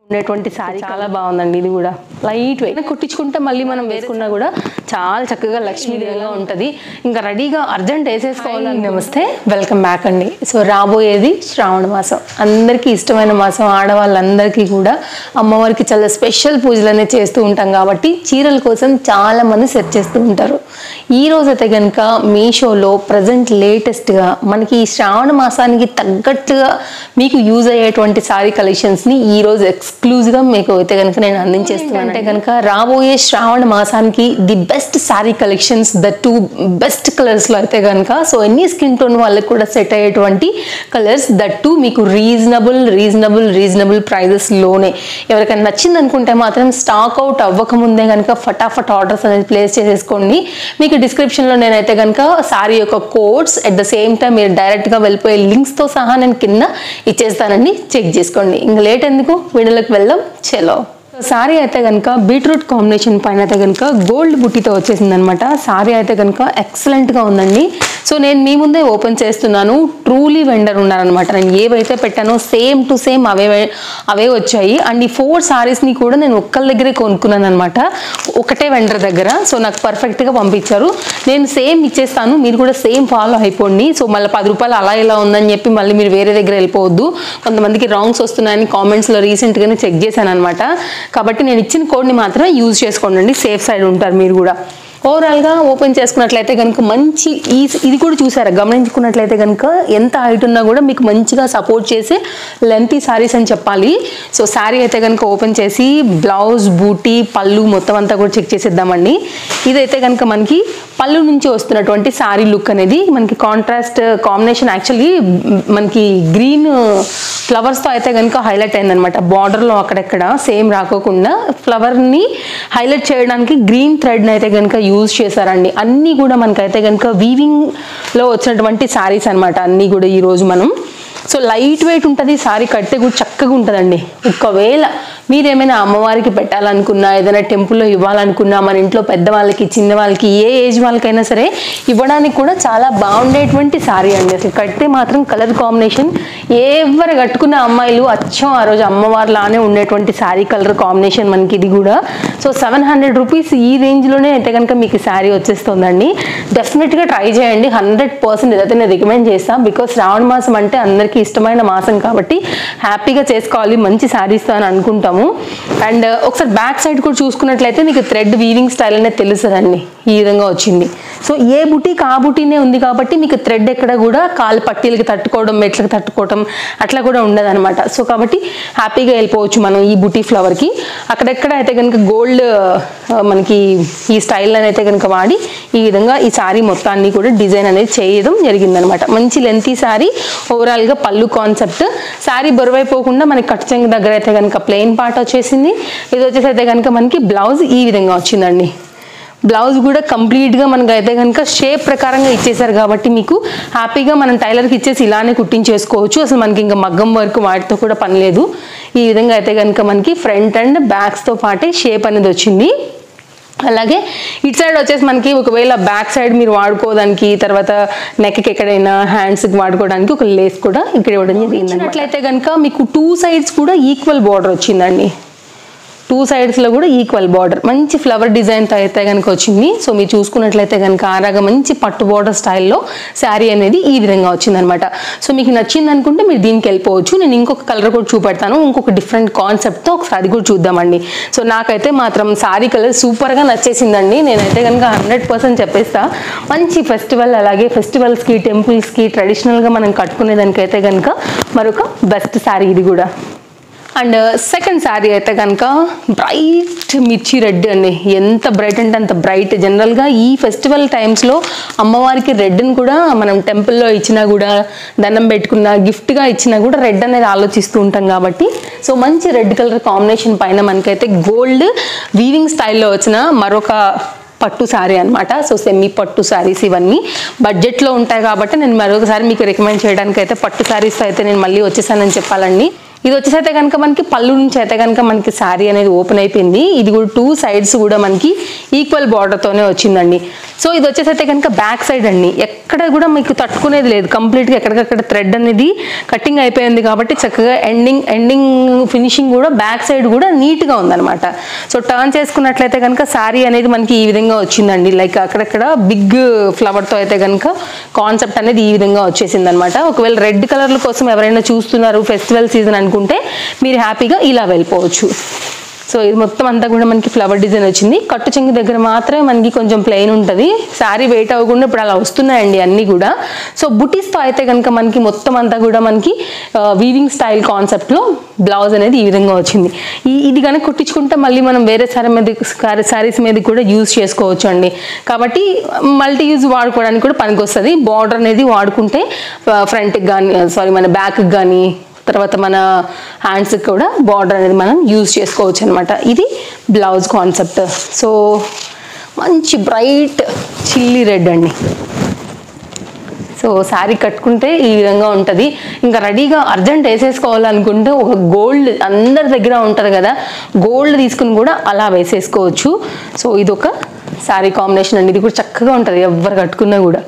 ఉండేటువంటి సారీ చాలా బాగుందండి ఇది కూడా లైట్ వెయిట్ కుట్టించుకుంటే మళ్ళీ మనం వేసుకున్నా కూడా చాలా చక్కగా లక్ష్మీదేవిగా ఉంటుంది ఇంకా రెడీగా అర్జెంట్ వేసేసుకోవాలి నమస్తే వెల్కమ్ బ్యాక్ అండి సో రాబోయేది శ్రావణ మాసం అందరికీ ఇష్టమైన మాసం ఆడవాళ్ళందరికీ కూడా అమ్మవారికి చాలా స్పెషల్ పూజలు అనేది చేస్తూ ఉంటాం కాబట్టి చీరల కోసం చాలా మంది సెర్చ్ చేస్తూ ఉంటారు ఈ రోజైతే కనుక మీషోలో ప్రజెంట్ లేటెస్ట్గా మనకి ఈ శ్రావణ మాసానికి తగ్గట్టుగా మీకు యూజ్ అయ్యేటువంటి సారీ కలెక్షన్స్ని ఈ రోజు ఎక్స్క్లూజివ్గా మీకు అయితే కనుక నేను అందించేస్తున్నాను అంటే కనుక రాబోయే శ్రావణ మాసానికి the best sari collections the two best కలర్స్లో అయితే కనుక సో ఎన్ని స్కిన్ టోన్ వాళ్ళకి కూడా సెట్ అయ్యేటువంటి కలర్స్ దట్ టూ మీకు రీజనబుల్ రీజనబుల్ రీజనబుల్ ప్రైజెస్లోనే ఎవరికైనా నచ్చింది అనుకుంటే మాత్రం స్టాక్ అవుట్ అవ్వకముందే కనుక ఫటాఫట్ ఆర్డర్స్ అనేది ప్లేస్ చేసేసుకోండి మీకు డిస్క్రిప్షన్లో నేనైతే కనుక సారీ యొక్క codes at the same time మీరు డైరెక్ట్గా వెళ్ళిపోయే లింక్స్తో సహా నేను కింద ఇచ్చేస్తానండి చెక్ చేసుకోండి ఇంకా లేట్ ఎందుకు వీడియోలోకి వెళ్దాం చలో సారీ అయితే కనుక బీట్రూట్ కాంబినేషన్ పైన అయితే కనుక గోల్డ్ బుట్టితో వచ్చేసింది అనమాట సారీ అయితే కనుక ఎక్సలెంట్గా ఉందండి సో నేను మీ ముందే ఓపెన్ చేస్తున్నాను ట్రూలీ వెండర్ ఉన్నారనమాట నేను ఏవైతే పెట్టానో సేమ్ టు సేమ్ అవే అవే వచ్చాయి అండ్ ఈ ఫోర్ సారీస్ని కూడా నేను ఒక్కళ్ళ దగ్గరే కొనుక్కున్నాను అనమాట ఒకటే వెండర్ దగ్గర సో నాకు పర్ఫెక్ట్గా పంపించారు నేను సేమ్ ఇచ్చేస్తాను మీరు కూడా సేమ్ ఫాలో అయిపోండి సో మళ్ళీ పది రూపాయలు అలా ఇలా ఉందని చెప్పి మళ్ళీ మీరు వేరే దగ్గర వెళ్ళిపోవద్దు కొంతమందికి రాంగ్స్ వస్తున్నాయని కామెంట్స్లో రీసెంట్గానే చెక్ చేశాను అనమాట కాబట్టి నేను ఇచ్చిన కోడ్ని మాత్రమే యూజ్ చేసుకోండి సేఫ్ సైడ్ ఉంటారు మీరు కూడా ఓవరాల్గా ఓపెన్ చేసుకున్నట్లయితే కనుక మంచి ఈ ఇది కూడా చూసారా గమనించుకున్నట్లయితే కనుక ఎంత హైట్ ఉన్నా కూడా మీకు మంచిగా సపోర్ట్ చేసే లెంతీ సారీస్ అని చెప్పాలి సో శారీ అయితే కనుక ఓపెన్ చేసి బ్లౌజ్ బూటీ పళ్ళు మొత్తం అంతా కూడా చెక్ చేసేద్దామండి ఇదైతే కనుక మనకి పళ్ళు నుంచి వస్తున్నటువంటి శారీ లుక్ అనేది మనకి కాంట్రాస్ట్ కాంబినేషన్ యాక్చువల్లీ మనకి గ్రీన్ ఫ్లవర్స్తో అయితే కనుక హైలైట్ అయిందనమాట బార్డర్లో అక్కడెక్కడ సేమ్ రాకోకుండా ఫ్లవర్ని హైలైట్ చేయడానికి గ్రీన్ థ్రెడ్ని అయితే కనుక యూజ్ చేశారండి అన్నీ కూడా మనకైతే కనుక వీవింగ్లో వచ్చినటువంటి శారీస్ అనమాట అన్నీ కూడా ఈరోజు మనం సో లైట్ వెయిట్ ఉంటుంది సారీ కట్టే కూడా చక్కగా ఉంటుందండి ఒకవేళ మీరేమైనా అమ్మవారికి పెట్టాలనుకున్నా ఏదైనా టెంపుల్లో ఇవ్వాలనుకున్నా మన ఇంట్లో పెద్దవాళ్ళకి చిన్న వాళ్ళకి ఏ ఏజ్ వాళ్ళకైనా సరే ఇవ్వడానికి కూడా చాలా బాగుండేటువంటి సారీ అండి అసలు కడితే మాత్రం కలర్ కాంబినేషన్ ఎవరు కట్టుకున్న అమ్మాయిలు అచ్చం ఆ రోజు అమ్మవారిలానే ఉండేటువంటి శారీ కలర్ కాంబినేషన్ మనకి ఇది కూడా సో సెవెన్ హండ్రెడ్ రూపీస్ ఈ రేంజ్లోనే అయితే కనుక మీకు ఈ శారీ వచ్చేస్తుందండి డెఫినెట్గా ట్రై చేయండి హండ్రెడ్ పర్సెంట్ ఇదైతే నేను రికమెండ్ చేస్తాను బికాస్ శ్రావణ మాసం అంటే అందరికీ ఇష్టమైన మాసం కాబట్టి హ్యాపీగా చేసుకోవాలి మంచి శారీస్తో అని అనుకుంటాము అండ్ ఒకసారి బ్యాక్ సైడ్ కూడా చూసుకున్నట్లయితే మీకు థ్రెడ్ వీవింగ్ స్టైల్ అనేది తెలుస్తుందండి ఈ విధంగా వచ్చింది సో ఏ బుటీకి ఆ బుటీనే ఉంది కాబట్టి మీకు థ్రెడ్ ఎక్కడ కూడా కాలు పట్టీలకి తట్టుకోవడం మెట్లకి తట్టుకోవడం అట్లా కూడా ఉండదన్నమాట సో కాబట్టి హ్యాపీగా వెళ్ళిపోవచ్చు మనం ఈ బుటీ ఫ్లవర్కి అక్కడెక్కడ అయితే కనుక గోల్డ్ మనకి ఈ స్టైల్ అయితే కనుక వాడి ఈ విధంగా ఈ శారీ మొత్తాన్ని కూడా డిజైన్ అనేది చేయడం జరిగిందనమాట మంచి లెంతీ శారీ ఓవరాల్గా పళ్ళు కాన్సెప్ట్ శారీ బరువైపోకుండా మనకి కట్ చెంగు దగ్గర అయితే కనుక ప్లెయిన్ పార్ట్ వచ్చేసింది ఇది వచ్చేసి అయితే కనుక మనకి బ్లౌజ్ ఈ విధంగా వచ్చిందండి బ్లౌజ్ కూడా కంప్లీట్గా మనకు అయితే కనుక షేప్ ప్రకారంగా ఇచ్చేసారు కాబట్టి మీకు హ్యాపీగా మనం టైలర్కి ఇచ్చేసి ఇలానే కుట్టించేసుకోవచ్చు అసలు మనకి ఇంకా మగ్గం వర్క్ వాటితో కూడా పని లేదు ఈ విధంగా అయితే కనుక మనకి ఫ్రంట్ అండ్ బ్యాక్స్తో పాటే షేప్ అనేది వచ్చింది అలాగే ఇటు సైడ్ వచ్చేసి మనకి ఒకవేళ బ్యాక్ సైడ్ మీరు వాడుకోవడానికి తర్వాత నెక్కి ఎక్కడైనా హ్యాండ్స్కి వాడుకోవడానికి ఒక లేస్ కూడా ఇక్కడ ఇవ్వడం జరిగింది అట్లయితే కనుక మీకు టూ సైడ్స్ కూడా ఈక్వల్ బార్డర్ వచ్చిందండి టూ సైడ్స్లో కూడా ఈక్వల్ బార్డర్ మంచి ఫ్లవర్ డిజైన్తో అయితే కనుక వచ్చింది సో మీరు చూసుకున్నట్లయితే కనుక ఆరాగా మంచి పట్టు బార్డర్ స్టైల్లో శారీ అనేది ఈ విధంగా వచ్చిందనమాట సో మీకు నచ్చింది అనుకుంటే మీరు దీనికి వెళ్ళిపోవచ్చు నేను ఇంకొక కలర్ కూడా చూపెడతాను ఇంకొక డిఫరెంట్ కాన్సెప్ట్తో ఒకసారి అది కూడా చూద్దామండి సో నాకైతే మాత్రం శారీ కలర్ సూపర్గా నచ్చేసిందండి నేనైతే కనుక హండ్రెడ్ పర్సెంట్ చెప్పేస్తా మంచి ఫెస్టివల్ అలాగే ఫెస్టివల్స్కి టెంపుల్స్కి ట్రెడిషనల్గా మనం కట్టుకునేదానికైతే కనుక మరొక బెస్ట్ శారీ ఇది కూడా అండ్ సెకండ్ శారీ అయితే కనుక బ్రైట్ మిర్చి రెడ్ అండి ఎంత బ్రైట్ అంటే అంత బ్రైట్ జనరల్గా ఈ ఫెస్టివల్ టైమ్స్లో అమ్మవారికి రెడ్ని కూడా మనం టెంపుల్లో ఇచ్చినా కూడా దండం పెట్టుకున్న గిఫ్ట్గా ఇచ్చినా కూడా రెడ్ అనేది ఆలోచిస్తూ ఉంటాం కాబట్టి సో మంచి రెడ్ కలర్ కాంబినేషన్ పైన మనకైతే గోల్డ్ వీవింగ్ స్టైల్లో వచ్చిన మరొక పట్టు శారీ అనమాట సో సెమీ పట్టు శారీస్ ఇవన్నీ బడ్జెట్లో ఉంటాయి కాబట్టి నేను మరొకసారి మీకు రికమెండ్ చేయడానికి అయితే పట్టు శారీస్ అయితే నేను మళ్ళీ వచ్చేసానని చెప్పాలండి ఇది వచ్చేసి అయితే కనుక మనకి పళ్ళు నుంచి అయితే కనుక మనకి శారీ అనేది ఓపెన్ అయిపోయింది ఇది కూడా టూ సైడ్స్ కూడా మనకి ఈక్వల్ బార్డర్తోనే వచ్చిందండి సో ఇది వచ్చేసి అయితే కనుక బ్యాక్ సైడ్ అండి ఎక్కడ కూడా మీకు తట్టుకునేది లేదు కంప్లీట్గా ఎక్కడికక్కడ థ్రెడ్ అనేది కటింగ్ అయిపోయింది కాబట్టి చక్కగా ఎండింగ్ ఎండింగ్ ఫినిషింగ్ కూడా బ్యాక్ సైడ్ కూడా నీట్గా ఉందన్నమాట సో టర్న్ చేసుకున్నట్లయితే కనుక శారీ అనేది మనకి ఈ విధంగా వచ్చిందండి లైక్ అక్కడక్కడ బిగ్ ఫ్లవర్తో అయితే కనుక కాన్సెప్ట్ అనేది ఈ విధంగా వచ్చేసింది అనమాట ఒకవేళ రెడ్ కలర్ల కోసం ఎవరైనా చూస్తున్నారు ఫెస్టివల్ సీజన్ అనుకుంటే మీరు హ్యాపీగా ఇలా వెళ్ళిపోవచ్చు సో ఇది మొత్తం అంతా కూడా మనకి ఫ్లవర్ డిజైన్ వచ్చింది కట్టు చెంగు దగ్గర మాత్రమే మనకి కొంచెం ప్లెయిన్ ఉంటుంది శారీ వెయిట్ అవ్వకుండా ఇప్పుడు అలా వస్తున్నాయండి అన్నీ కూడా సో బుటీస్తో అయితే కనుక మనకి మొత్తం అంతా కూడా మనకి వీవింగ్ స్టైల్ కాన్సెప్ట్లో బ్లౌజ్ అనేది ఈ విధంగా వచ్చింది ఈ ఇది కనుక కుట్టించుకుంటే మళ్ళీ మనం వేరే సారీ మీద శారీస్ మీద కూడా యూజ్ చేసుకోవచ్చు అండి కాబట్టి మల్టీ యూజ్ వాడుకోవడానికి కూడా పనికొస్తుంది బార్డర్ అనేది వాడుకుంటే ఫ్రంట్కి కానీ సారీ మన బ్యాక్కి కానీ తర్వాత మన హ్యాండ్స్కి కూడా బార్డర్ అనేది మనం యూజ్ చేసుకోవచ్చు అనమాట ఇది బ్లౌజ్ కాన్సెప్ట్ సో మంచి బ్రైట్ చిల్లీ రెడ్ అండి సో శారీ కట్టుకుంటే ఈ విధంగా ఉంటుంది ఇంకా రెడీగా అర్జెంట్ వేసేసుకోవాలనుకుంటే ఒక గోల్డ్ అందరి దగ్గర ఉంటుంది కదా గోల్డ్ తీసుకుని కూడా అలా వేసేసుకోవచ్చు సో ఇది ఒక శారీ కాంబినేషన్ అండి ఇది కూడా చక్కగా ఉంటుంది ఎవరు కట్టుకున్నా కూడా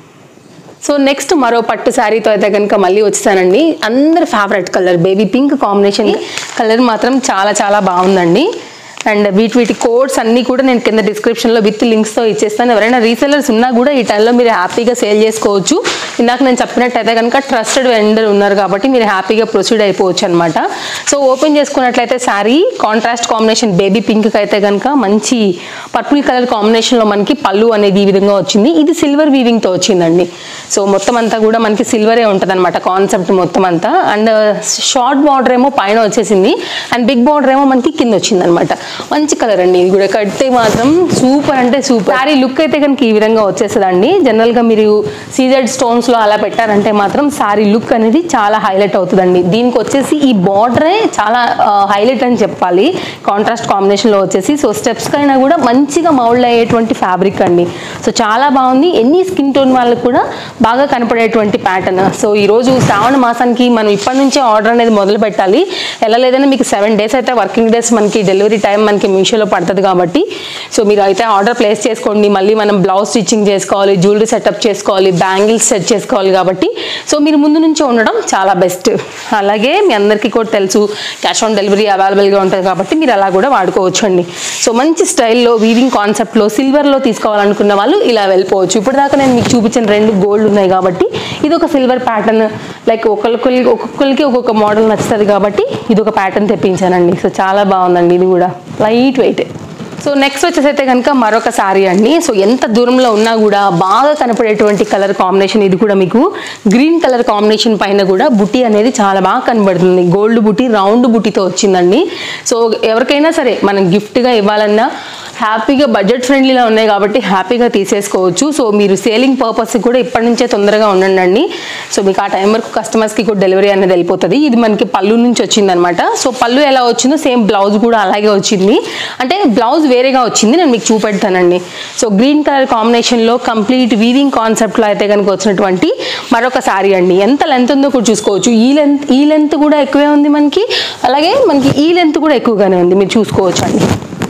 సో నెక్స్ట్ మరో పట్టు శారీతో అయితే కనుక మళ్ళీ వచ్చానండి అందరి favourite colour baby pink combination colour మాత్రం చాలా చాలా బాగుందండి అండ్ వీటి వీటి కోడ్స్ అన్నీ కూడా నేను కింద డిస్క్రిప్షన్లో విత్ లింక్స్తో ఇచ్చేస్తాను ఎవరైనా రీసెలర్స్ ఉన్నా కూడా ఈ టైంలో మీరు హ్యాపీగా సేల్ చేసుకోవచ్చు ఇందాక నేను చెప్పినట్టయితే కనుక ట్రస్టెడ్ వెండర్ ఉన్నారు కాబట్టి మీరు హ్యాపీగా ప్రొసీడ్ అయిపోవచ్చు అనమాట సో ఓపెన్ చేసుకున్నట్లయితే శారీ కాంట్రాస్ట్ కాంబినేషన్ బేబీ పింక్కి అయితే కనుక మంచి పర్పుల్ కలర్ కాంబినేషన్లో మనకి పళ్ళు అనేది ఈ విధంగా వచ్చింది ఇది సిల్వర్ వీవింగ్తో వచ్చిందండి సో మొత్తం అంతా కూడా మనకి సిల్వరే ఉంటుంది అనమాట కాన్సెప్ట్ మొత్తం అంతా అండ్ షార్ట్ బార్డర్ ఏమో పైన వచ్చేసింది అండ్ బిగ్ బార్డర్ ఏమో మనకి కింద వచ్చింది అనమాట మంచి కలర్ అండి ఇది కూడా కడితే మాత్రం సూపర్ అంటే సూపర్ శారీ లుక్ అయితే కనుక ఈ విధంగా వచ్చేస్తుందండి జనరల్గా మీరు సీజెడ్ స్టోన్స్లో అలా పెట్టారంటే మాత్రం శారీ లుక్ అనేది చాలా హైలైట్ అవుతుందండి దీనికి వచ్చేసి ఈ బార్డరే చాలా హైలైట్ అని చెప్పాలి కాంట్రాస్ట్ కాంబినేషన్లో వచ్చేసి సో స్టెప్స్ కైనా కూడా మంచిగా మౌల్డ్ అయ్యేటువంటి ఫ్యాబ్రిక్ అండి సో చాలా బాగుంది ఎన్ని స్కిన్ టోన్ వాళ్ళకి కూడా బాగా కనపడేటువంటి ప్యాటర్న్ సో ఈరోజు శ్రావణ మాసానికి మనం ఇప్పటి నుంచే ఆర్డర్ అనేది మొదలు పెట్టాలి ఎలా లేదన్నా మీకు సెవెన్ డేస్ అయితే వర్కింగ్ డేస్ మనకి డెలివరీ టైం మనకి మీషోలో పడుతుంది కాబట్టి సో మీరు అయితే ఆర్డర్ ప్లేస్ చేసుకోండి మళ్ళీ మనం బ్లౌజ్ స్టిచ్చింగ్ చేసుకోవాలి జ్యువెలరీ సెటప్ చేసుకోవాలి బ్యాంగిల్స్ సెట్ చేసుకోవాలి కాబట్టి సో మీరు ముందు నుంచే ఉండడం చాలా బెస్ట్ అలాగే మీ అందరికీ కూడా తెలుసు క్యాష్ ఆన్ డెలివరీ అవైలబుల్గా ఉంటుంది కాబట్టి మీరు అలా కూడా వాడుకోవచ్చు అండి సో మంచి స్టైల్లో వీవింగ్ కాన్సెప్ట్లో సిల్వర్లో తీసుకోవాలనుకున్న వాళ్ళు ఇలా వెళ్ళిపోవచ్చు ఇప్పుడు దాకా నేను మీకు చూపించిన రెండు గోల్డ్ ఉన్నాయి కాబట్టి ఇది ఒక సిల్వర్ ప్యాటర్న్ లైక్ ఒకరికి ఒక్కొక్కరికి ఒక్కొక్క మోడల్ నచ్చుతుంది కాబట్టి ఇది ఒక ప్యాటర్న్ తెప్పించానండి సో చాలా బాగుందండి ఇది కూడా లైట్ వెయిట్ సో నెక్స్ట్ వచ్చేసి అయితే కనుక మరొక శారీ అండి సో ఎంత దూరంలో ఉన్నా కూడా బాగా కనపడేటువంటి కలర్ కాంబినేషన్ ఇది కూడా మీకు గ్రీన్ కలర్ కాంబినేషన్ పైన కూడా బుట్టి అనేది చాలా బాగా కనబడుతుంది గోల్డ్ బుట్టి రౌండ్ బుట్టితో వచ్చిందండి సో ఎవరికైనా సరే మనం గిఫ్ట్గా ఇవ్వాలన్నా హ్యాపీగా బడ్జెట్ ఫ్రెండ్లీలో ఉన్నాయి కాబట్టి హ్యాపీగా తీసేసుకోవచ్చు సో మీరు సేలింగ్ పర్పస్ కూడా ఇప్పటి నుంచే తొందరగా ఉండండి సో మీకు ఆ టైం వరకు కస్టమర్స్కి కూడా డెలివరీ అనేది వెళ్ళిపోతుంది ఇది మనకి పళ్ళు నుంచి వచ్చిందనమాట సో పళ్ళు ఎలా వచ్చిందో సేమ్ బ్లౌజ్ కూడా అలాగే వచ్చింది అంటే బ్లౌజ్ వేరేగా వచ్చింది నేను మీకు చూపెడతానండి సో గ్రీన్ కలర్ కాంబినేషన్లో కంప్లీట్ వీవింగ్ కాన్సెప్ట్లో అయితే కనుక వచ్చినటువంటి మరొక శారీ అండి ఎంత లెంత్ ఉందో కూడా చూసుకోవచ్చు ఈ లెంత్ ఈ లెంత్ కూడా ఎక్కువే ఉంది మనకి అలాగే మనకి ఈ లెంత్ కూడా ఎక్కువగానే ఉంది మీరు చూసుకోవచ్చు అండి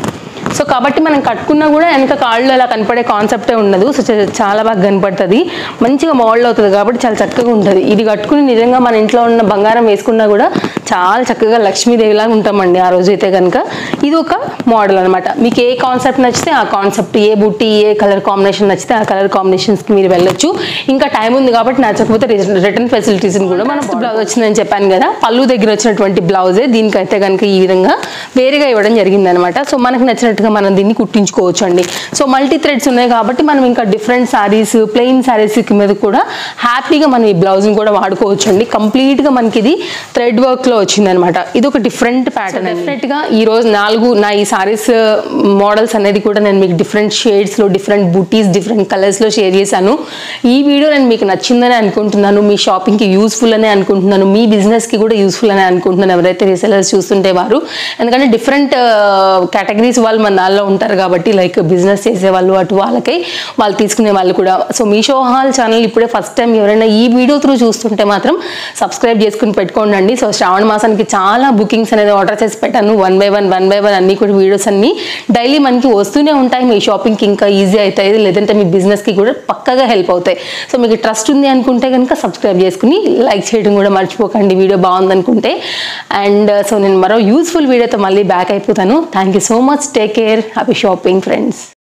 సో కాబట్టి మనం కట్టుకున్నా కూడా వెనక కాళ్ళు అలా కనపడే కాన్సెప్టే ఉండదు సో చ- చాలా బాగా కనపడుతుంది మంచిగా మోడల్ అవుతుంది కాబట్టి చాలా చక్కగా ఉంటుంది ఇది కట్టుకుని నిజంగా మన ఇంట్లో ఉన్న బంగారం వేసుకున్నా కూడా చాలా చక్కగా లక్ష్మీదేవిలాగా ఉంటామండి ఆ రోజు అయితే కనుక ఇది ఒక మోడల్ అనమాట మీకు ఏ కాన్సెప్ట్ నచ్చితే ఆ కాన్సెప్ట్ ఏ బుట్టి ఏ కలర్ కాంబినేషన్ నచ్చితే ఆ కలర్ కాంబినేషన్స్కి మీరు వెళ్ళొచ్చు ఇంకా టైం ఉంది కాబట్టి నచ్చకపోతే రిటర్న్ ఫెసిలిటీస్ని కూడా మనం బ్లౌజ్ వచ్చిందని చెప్పాను కదా పళ్ళు దగ్గర వచ్చినటువంటి బ్లౌజే దీనికైతే కనుక ఈ విధంగా వేరేగా ఇవ్వడం జరిగింది అనమాట సో మనకు నచ్చినట్టుగా మనం దీన్ని కుట్టించుకోవచ్చు అండి సో మల్టీ థ్రెడ్స్ ఉన్నాయి కాబట్టి మనం ఇంకా డిఫరెంట్ శారీస్ ప్లెయిన్ శారీస్ మీద కూడా హ్యాపీగా మనం ఈ బ్లౌజ్ని కూడా వాడుకోవచ్చు అండి కంప్లీట్గా మనకి ఇది థ్రెడ్ వర్క్లో వచ్చిందనమాట ఇది ఒక డిఫరెంట్ ప్యాటర్న్ డెఫినెట్గా ఈ రోజు నాలుగు నా ఈ సారీస్ మోడల్స్ అనేది కూడా నేను మీకు డిఫరెంట్ షేడ్స్లో డిఫరెంట్ బూటీస్ డిఫరెంట్ కలర్స్లో షేర్ చేశాను ఈ వీడియో నేను మీకు నచ్చిందని అనుకుంటున్నాను మీ షాపింగ్కి యూస్ఫుల్ అనే అనుకుంటున్నాను మీ బిజినెస్కి కూడా యూస్ఫుల్ అనే అనుకుంటున్నాను ఎవరైతే రీసెలర్స్ చూస్తుంటే వారు ఎందుకంటే డిఫరెంట్ కేటగిరీస్ వాళ్ళు మన దానిలో ఉంటారు కాబట్టి లైక్ బిజినెస్ చేసే వాళ్ళు అటు వాళ్ళకై వాళ్ళు తీసుకునే వాళ్ళు కూడా సో మీషో హాల్ ఛానల్ ఇప్పుడే ఫస్ట్ టైం ఎవరైనా ఈ వీడియో త్రూ చూస్తుంటే మాత్రం సబ్స్క్రైబ్ చేసుకుని పెట్టుకోండి సో శ్రావణ మాసానికి చాలా బుకింగ్స్ అనేది ఆర్డర్ చేసి పెట్టాను one by one one by one అన్ని కూడా వీడియోస్ అన్ని డైలీ మనకి వస్తూనే ఉంటాయి మీ షాపింగ్కి ఇంకా ఈజీ అవుతాయి లేదంటే మీ బిజినెస్కి కూడా పక్కగా హెల్ప్ అవుతాయి సో మీకు ట్రస్ట్ ఉంది అనుకుంటే కనుక సబ్స్క్రైబ్ చేసుకుని లైక్ చేయడం కూడా మర్చిపోకండి వీడియో బాగుందనుకుంటే అండ్ సో నేను మరో యూస్ఫుల్ వీడియోతో మళ్ళీ బ్యాక్ అయిపోతాను thank you so much take care happy shopping friends